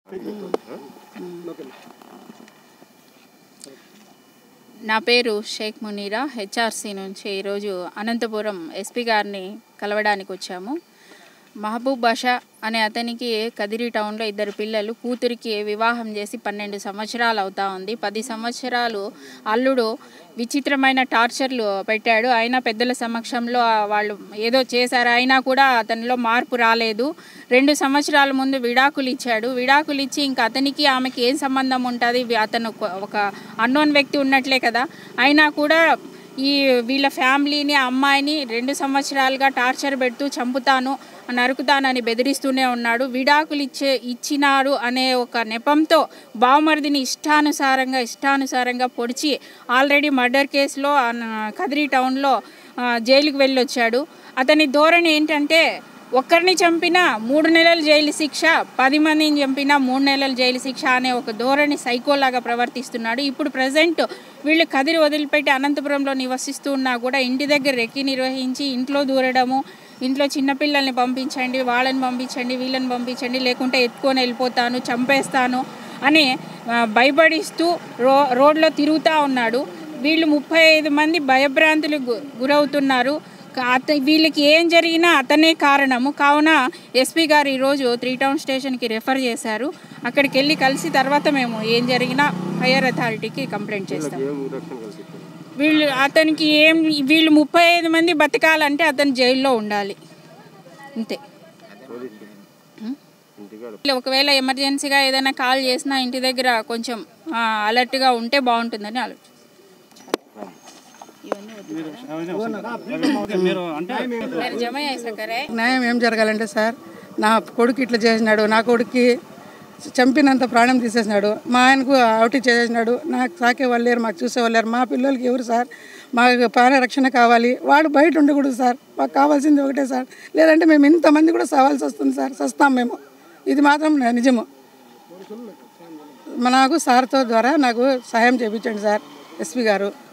నా పేరు షేక్ మునీరా హెచ్ఆర్సీ నుంచి ఈరోజు అనంతపురం ఎస్పీ గారిని కలవడానికి వచ్చాము మహబూబ్ బాషా అనే అతనికి కదిరి టౌన్లో ఇద్దరు పిల్లలు కూతురికి వివాహం చేసి పన్నెండు సంవత్సరాలు అవుతా ఉంది పది సంవత్సరాలు అల్లుడు విచిత్రమైన టార్చర్లు పెట్టాడు అయినా పెద్దల సమక్షంలో వాళ్ళు ఏదో చేశారు అయినా కూడా అతనిలో మార్పు రాలేదు రెండు సంవత్సరాల ముందు విడాకులు ఇచ్చాడు విడాకులు ఇచ్చి ఇంకా అతనికి ఆమెకి ఏం సంబంధం ఉంటుంది వి- అతను ఒక- ఒక అన్నోన్ వ్యక్తి ఉన్నట్లే కదా అయినా కూడా ఈ వీళ్ళ ఫ్యామిలీని ఆ అమ్మాయిని రెండు సంవత్సరాలుగా టార్చర్ పెడుతూ చంపుతాను నరుకుతానని బెదిరిస్తూనే ఉన్నాడు విడాకులు ఇచ్చే ఇచ్చినాడు అనే ఒక నెపంతో బావమరిదిని ఇష్టానుసారంగా ఇష్టానుసారంగా పొడిచి ఆల్రెడీ మర్డర్ కేసులో ఆ న- కదిరి టౌన్లో ఆ, జైలుకు వెళ్ళొచ్చాడు అతని ధోరణి ఏంటంటే ఒక్కరిని చంపినా మూడు నెలలు జైలు శిక్ష పది మందిని చంపినా మూడు నెలలు జైలు శిక్ష అనే ఒక ధోరణి సైకోలాగా ప్రవర్తిస్తున్నాడు ఇప్పుడు ప్రజెంట్ వీళ్ళు కదిరి వదిలిపెట్టి అనంతపురంలో నివసిస్తూ ఉన్నా కూడా ఇంటి దగ్గర రెక్కి నిర్వహించి ఇంట్లో దూరడము ఇంట్లో చిన్నపిల్లల్ని పంపించండి వాళ్ళని పంపించండి వీళ్ళని పంపించండి లేకుంటే ఎత్తుకొని వెళ్ళిపోతాను చంపేస్తాను అని ఆ, భయపడిస్తూ రో రోడ్లో తిరుగుతూ ఉన్నాడు వీళ్ళు ముప్పై ఐదు మంది భయభ్రాంతులకు గు- గురవుతున్నారు కా- అత వీళ్ళకి ఏం జరిగినా అతనే కారణము కావున ఎస్పీ గారు ఈరోజు త్రీ టౌన్ స్టేషన్కి రెఫర్ చేశారు అక్కడికి వెళ్ళి కలిసి తర్వాత మేము ఏం జరిగినా హయ్యర్ అథారిటీకి కంప్లైంట్ చేస్తాం వీళ్ళు అతనికి ఏం వీళ్ళు ముప్పై ఐదు మంది బతకాలంటే అతను జైల్లో ఉండాలి అంతే వీళ్ళు ఒకవేళ ఎమర్జెన్సీగా ఏదైనా కాల్ చేసినా ఇంటి దగ్గర కొంచెం అలర్ట్గా ఉంటే బాగుంటుందని ఆలోచన మీరు అంటే మీరు జమ చేసాకరే న్యాయం ఏం జరగాలంటే సార్ నా కొడుకు ఇట్లా చేసినాడు నా కొడుక్కి చంపినంత ప్రాణం తీసేసినాడు మా ఆయనకు అవుటి చేసేసినాడు నాకు సాకే వాళ్ళు లేరు మాకు చూసే వాళ్ళు లేరు మా పిల్లలకి ఎవరు సార్ మాకు ప్రాణ రక్షణ కావాలి వాడు బయట ఉండకూడదు సార్ మాకు కావాల్సింది ఒకటే సార్ లేదంటే మేము ఇంతమంది కూడా సవాల్సి వస్తుంది సార్ సస్తాం మేము ఇది మాత్రం నిజము నాకు సార్తో ద్వారా నాకు సహాయం చేయించండి సార్ ఎస్పీ గారు